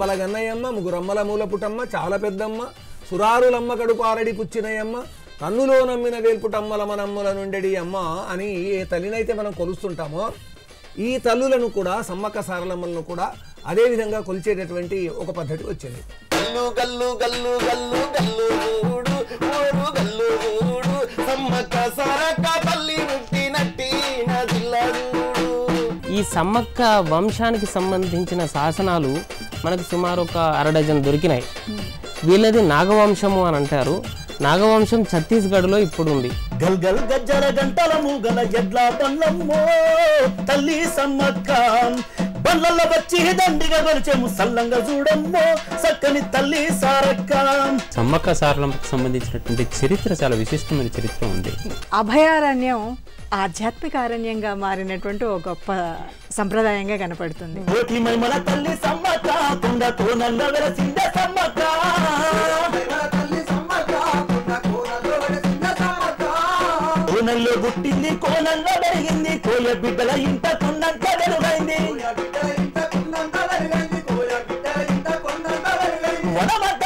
మూడమ్మల గన్నయ్యమ్మ ముగ్గురమ్మల మూల పుటమ్మ చాలా పెద్దమ్మ సురారులమ్మ కడుపారడి పుచ్చినయమ్మ కన్నులో నమ్మిన వేల్పుటమ్మల మనమ్మల నుండెడి అమ్మ అని ఏ తల్లినైతే మనం కొలుస్తుంటామో ఈ తల్లులను కూడా సమ్మక్క సారలమ్మలను కూడా అదే విధంగా కొలిచేటటువంటి ఒక పద్ధతి వచ్చింది గల్లు గల్లు గల్లు గల్లు గల్లు ఊడు ఊడు గల్లు ఊడు సమ్మక్క సారక్క తల్లి నుట్టి నట్టి నదిల్లూడు ఈ సమ్మక్క వంశానికి సంబంధించిన శాసనాలు మనకు సుమారు ఒక అరడజన్ దొరికినాయి వీళ్ళది నాగవంశము అని అంటారు నాగవంశం ఛత్తీస్గఢ్లో ఇప్పుడు ఉంది గల్ గల్ గజ్జల గంటల మూగల ఎడ్ల బండ్లమ్మో తల్లి సమ్మక్క బండ్లలో వచ్చి దండిగా గొలిచేము సల్లంగా చూడమ్మో చక్కని తల్లి సారక్క సమ్మక్క సారలకు సంబంధించినటువంటి చరిత్ర చాలా విశిష్టమైన చరిత్ర ఉంది అభయారణ్యం ఆధ్యాత్మిక అరణ్యంగా మారినటువంటి ఒక గొప్ప సంప్రదాయంగా కనపడుతుంది కోటి మైమల తల్లి సమ్మక్క కొండ కోనల్ల వెలసింద సమ్మక్క కోనల్లో పుట్టింది కోనల్లో పెరిగింది కోయ బిడ్డల ఇంట కొండంత వెలుగైంది వనమధ్య